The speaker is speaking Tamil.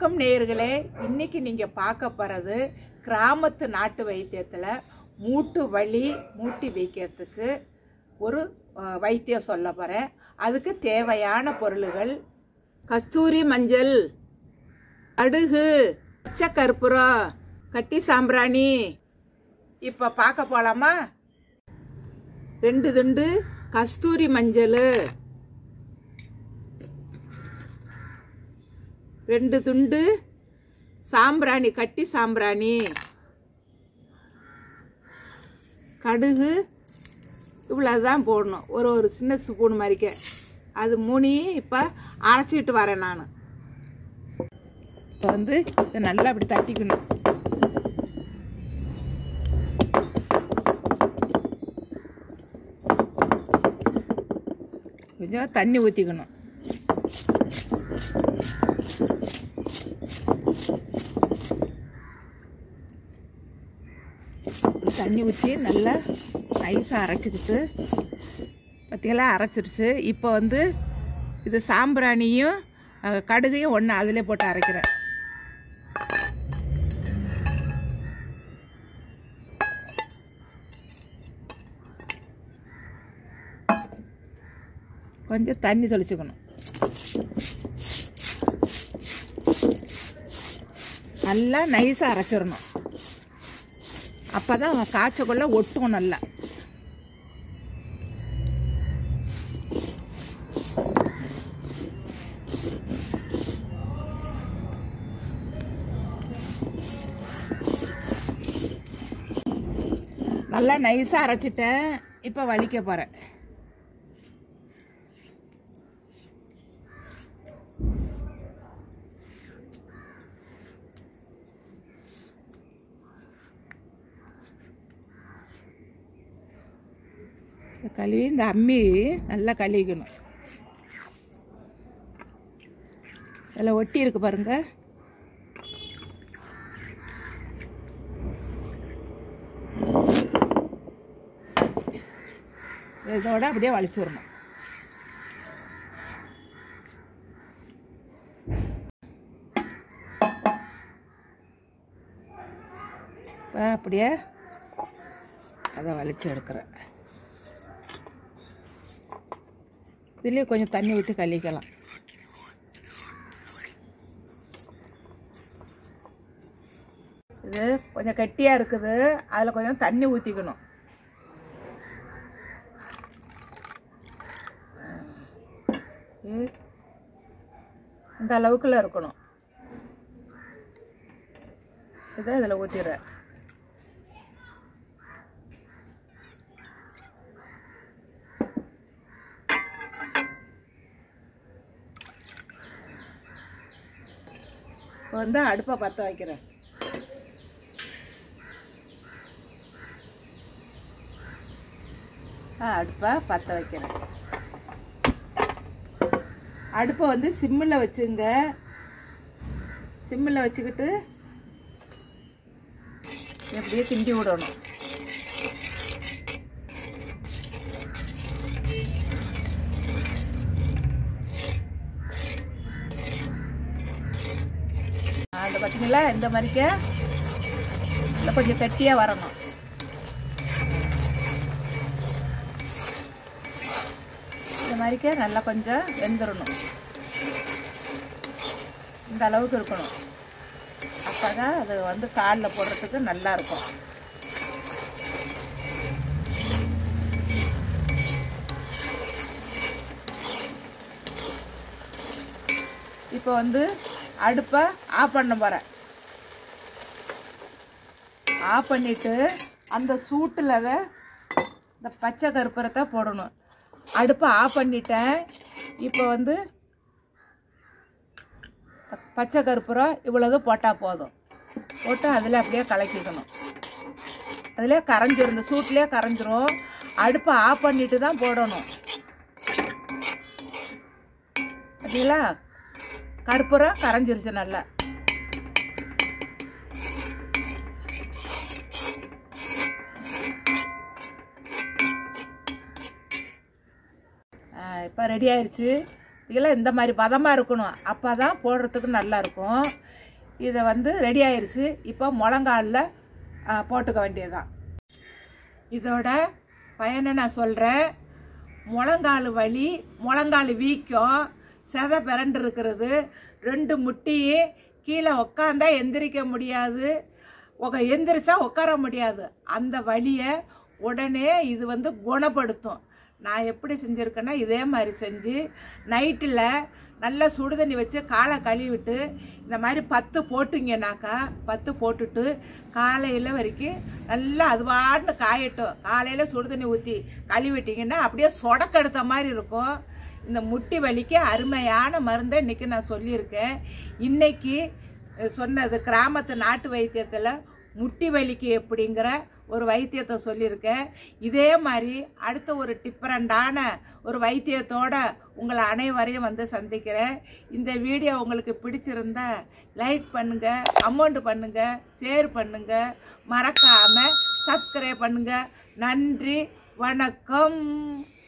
வணக்கம் நேயர்களே இன்னைக்கு நீங்கள் பார்க்க போகிறது கிராமத்து நாட்டு வைத்தியத்தில் மூட்டு வலி மூட்டி வைக்கிறதுக்கு ஒரு அஹ், வைத்தியம் சொல்ல போகிறேன் அதுக்கு தேவையான பொருள்கள் கஸ்தூரி மஞ்சள் கடுகு பச்சை கற்பூரம் கட்டி சாம்பிராணி இப்போ பார்க்க போகலாமா ரெண்டு துண்டு கஸ்தூரி மஞ்சள் ரெண்டு துண்டு சாம்பிராணி கட்டி சாம்பிராணி கடுகு இவ்வளோதான் போடணும் ஒரு ஒரு சின்ன ஸ்பூன் மாதிரிக்க அது மூணையும் இப்போ அரைச்சிட்டு வரேன் நான் இப்போ வந்து இதை நல்லா அப்படி தட்டிக்கணும் கொஞ்சம் தண்ணி ஊற்றிக்கணும் தண்ணி ஊற்றி நல்லா நைஸாக அரைச்சிக்கிட்டு பற்றியெல்லாம் அரைச்சிருச்சு இப்போ வந்து இது சாம்பிராணியும் அஹ், கடுகையும் ஒன்று அதிலே போட்டு அரைக்கிறேன் கொஞ்சம் தண்ணி தெளிச்சுக்கணும் நல்லா நைஸாக அரைச்சிடணும் அப்போ தான் காய்ச்சக்குள்ள ஒட்டும் நல்லா நல்லா நைஸாக அரைச்சிட்டேன் இப்போ வலிக்க போகிறேன் இந்த கழுவி இந்த அம்மி நல்லா கழுவிக்கணும் அதில் ஒட்டி இருக்கு பாருங்க இதோட அப்படியே வலிச்சிடணும் இப்போ அப்படியே அதை வலிச்சு எடுக்கிறேன் இதுலேயே கொஞ்சம் தண்ணி ஊற்றி கழிக்கலாம் இது கொஞ்சம் கட்டியாக இருக்குது அதில் கொஞ்சம் தண்ணி ஊற்றிக்கணும் இது இந்த அளவுக்குள்ள இருக்கணும் இதை இதில் ஊற்றிடுறேன் இப்போ வந்து அடுப்பை பற்ற வைக்கிறேன் ஆ, அடுப்பை பற்ற வைக்கிறேன் அடுப்பை வந்து சிம்மில் வச்சுங்க சிம்மில் வச்சுக்கிட்டு அப்படியே கிண்டி விடணும் அந்த பார்த்தீங்களா இந்த மாதிரிக்க இல்லை கொஞ்சம் கட்டியாக வரணும் இந்த மாதிரிக்க நல்லா கொஞ்சம் வெந்துடணும் இந்த அளவுக்கு இருக்கணும் அப்போ தான் அது வந்து காலில் போடுறதுக்கு நல்லா இருக்கும் இப்போ வந்து அடுப்பை ஆஃப் பண்ண போகிறேன் ஆஃப் பண்ணிவிட்டு அந்த சூட்டில் அதை இந்த பச்சை கருப்பரத்தை போடணும் அடுப்பை ஆஃப் பண்ணிட்டேன் இப்போ வந்து பச்சை கருப்புரம் இவ்வளவு போட்டால் போதும் போட்டு அதில் அப்படியே கலக்கிக்கணும் அதில் கரைஞ்சிரும் இந்த சூட்லேயே கரைஞ்சிரும் அடுப்பை ஆஃப் பண்ணிட்டு தான் போடணும் பார்த்தீங்களா கற்பூரம் கரைஞ்சிருச்சு நல்லா இப்போ ரெடி ஆயிடுச்சு இதெல்லாம் இந்த மாதிரி பதமாக இருக்கணும் அப்போ தான் போடுறதுக்கு நல்லா இருக்கும் இதை வந்து ரெடி ஆயிருச்சு இப்போ முழங்காலில் போட்டுக்க வேண்டியதுதான் இதோட பயனை நான் சொல்கிறேன் முழங்கால் வலி முழங்கால் வீக்கம் செதை பிறண்டு இருக்கிறது ரெண்டு முட்டியும் கீழே உக்காந்தா எந்திரிக்க முடியாது உக்க எந்திரிச்சா உட்கார முடியாது அந்த வலியை உடனே இது வந்து குணப்படுத்தும் நான் எப்படி செஞ்சுருக்கேன்னா இதே மாதிரி செஞ்சு நைட்டில் நல்லா சுடு தண்ணி வச்சு காலை கழுவிட்டு இந்த மாதிரி பத்து போட்டுங்கனாக்கா பத்து போட்டுட்டு காலையில் வரைக்கும் நல்லா அது பாட்டுன்னு காயட்டும் காலையில் சுடு தண்ணி ஊற்றி கழுவிட்டிங்கன்னா அப்படியே சொடக்கெடுத்த மாதிரி இருக்கும் இந்த முட்டி வலிக்கு அருமையான மருந்தை இன்றைக்கி நான் சொல்லியிருக்கேன் இன்னைக்கு அஹ், சொன்னது கிராமத்து நாட்டு வைத்தியத்தில் முட்டி வலிக்கு எப்படிங்கிற ஒரு வைத்தியத்தை சொல்லியிருக்கேன் இதே மாதிரி அடுத்த ஒரு டிஃப்ரெண்டான ஒரு வைத்தியத்தோட உங்களை அனைவரையும் வந்து சந்திக்கிறேன் இந்த வீடியோ உங்களுக்கு பிடிச்சிருந்தா லைக் பண்ணுங்க கமெண்ட் பண்ணுங்க ஷேர் பண்ணுங்க மறக்காம சப்ஸ்கிரைப் பண்ணுங்க நன்றி வணக்கம்